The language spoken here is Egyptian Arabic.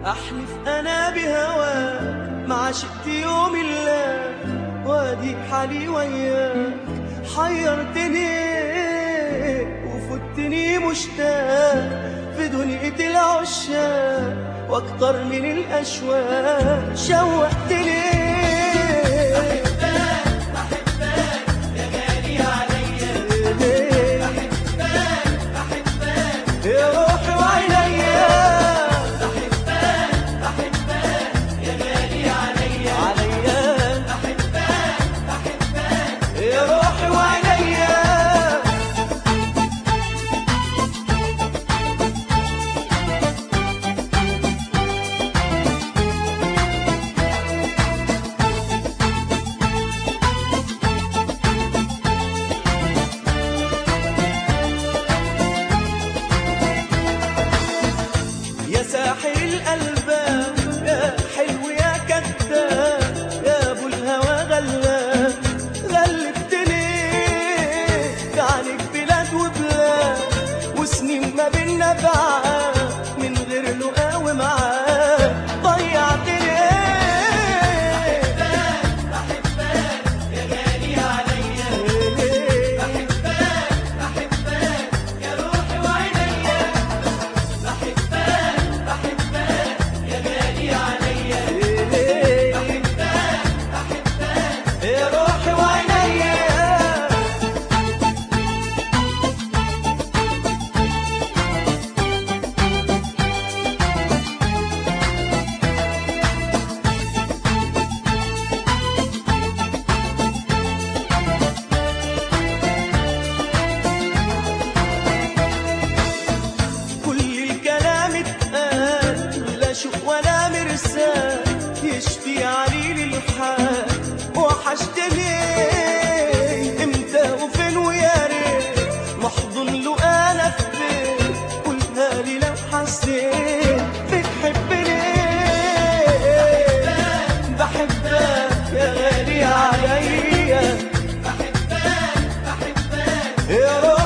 أحلف أنا بهواك ما عشقت يوم الله وادي حالي وياك حيرتني وفتني مشتاق في دنيا العشاق واكتر من الاشواق شوقتني يا روحي وعينيا عليا يا روحي وعينيا يا ساحر الألباب يا حلو يا كذاب يا أبو الهوى غلاب غلبتني عنك بلاد وبلاد وسنين ما بينا بعاد من غير لقا ومعاد ضيعتني يا روحي وعينيا كل الكلام اتقال لا شوق ولا مرسال يشفي عليل الحال وحشتني امتى وفين ويا ريت محضن له انا في بيت قولها لي لو حسيت بتحبني بحبك يا غالي عليا يا روحي